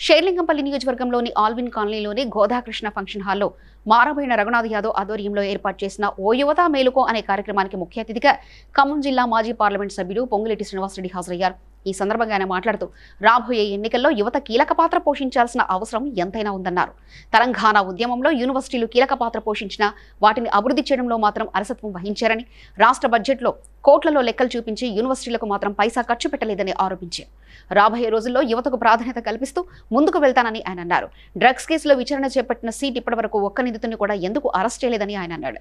షేర్లింగంపల్లి నియోజకవర్గంలోని ఆల్విన్ కాలనీలోని గోదాకృష్ణ ఫంక్షన్ హాల్లో మారబోయిన రఘునాథ్ యాదవ్ ఆధ్వర్యంలో ఏర్పాటు చేసిన ఓ యువత మేలుకో అనే కార్యక్రమానికి ముఖ్య అతిథిగా ఖమ్మం జిల్లా మాజీ పార్లమెంట్ సభ్యుడు పొంగులేటి శ్రీనివాసరెడ్డి హాజరయ్యారు ఈ సందర్భంగా ఆయన మాట్లాడుతూ రాబోయే ఎన్నికల్లో యువత కీలక పాత్ర పోషించాల్సిన అవసరం ఎంతైనా ఉందన్నారు తెలంగాణ ఉద్యమంలో యూనివర్సిటీలు కీలక పాత్ర పోషించినా వాటిని అభివృద్ధి చేయడంలో మాత్రం అలసత్వం వహించారని రాష్ట్ర బడ్జెట్లో కోట్లలో లెక్కలు చూపించి యూనివర్సిటీలకు మాత్రం పైసా ఖర్చు పెట్టలేదని ఆరోపించారు రాబోయే రోజుల్లో యువతకు ప్రాధాన్యత కల్పిస్తూ ముందుకు వెళ్తానని ఆయన అన్నారు డ్రగ్స్ కేసులో విచారణ చేపట్టిన సీట్ ఇప్పటివరకు ఒక్క నిందితుని కూడా ఎందుకు అరెస్ట్ చేయలేదని ఆయన అన్నాడు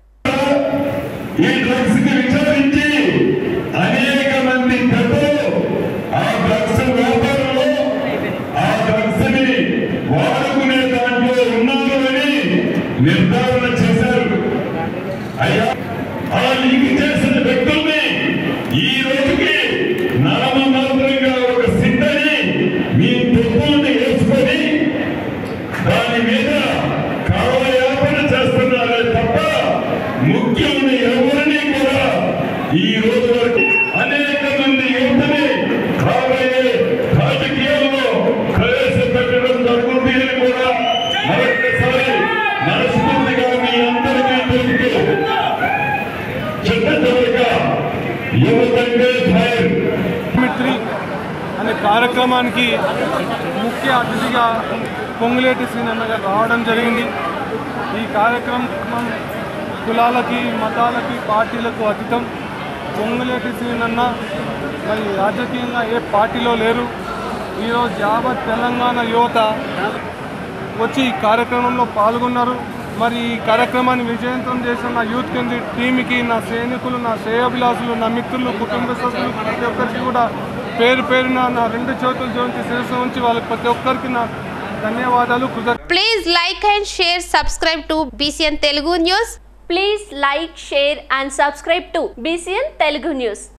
ఈ డ్రగ్స్ కి విచారించి అనేక మంది పెద్దలు ఆ డ్రగ్స్ వ్యాపారంలో ఆ డ్రగ్స్ ని వాడుకునే దాంట్లో ఉన్నారు అని నిర్ధారణ చేశారు అయ్యా ఆ లింక్ చేసిన వ్యక్తుల్ని ఈ రోజుకి నామమాత్రంగా ఒక సిద్ధని మీ తప్పుల్ని వేసుకొని దాని మీద కాలయాపన చేస్తున్నారే తప్ప ముఖ్యుల్ని ఎవరిని కూడా ఈ రోజు వరకు అనేక మంది యువతని రాబోయే రాజకీయాల్లో ప్రవేశపెట్టడం జరుగుతుంది అని కూడా మరొకసారి మనస్ఫూర్తిగా మీ అందరికీ తెలుపుతూ చిన్న చివరిగా యువతంగా ఫైర్ మిత్రి అనే కార్యక్రమానికి ముఖ్య అతిథిగా పొంగులేటి శ్రీనన్న గారు రావడం జరిగింది ఈ కార్యక్రమం కులాలకి మతాలకి పార్టీలకు అతీతం పొంగులేటి శ్రీనన్న మరి రాజకీయంగా ఏ పార్టీలో లేరు ఈరోజు యావత్ తెలంగాణ యువత వచ్చి ఈ కార్యక్రమంలో పాల్గొన్నారు మరి ఈ కార్యక్రమాన్ని విజయవంతం చేసిన నా యూత్ కేంద్ర టీంకి నా సైనికులు నా శ్రేయోభిలాసులు నా మిత్రులు కుటుంబ సభ్యులు ప్రతి ఒక్కరికి కూడా పేరు పేరున నా రెండు చేతులు జోడించి శిరస్సు ఉంచి వాళ్ళకి ప్రతి ఒక్కరికి నా ధన్యవాదాలు కృతజ్ఞ Please like and share, subscribe to BCN Telugu News. Please like, share and subscribe to BCN Telugu News.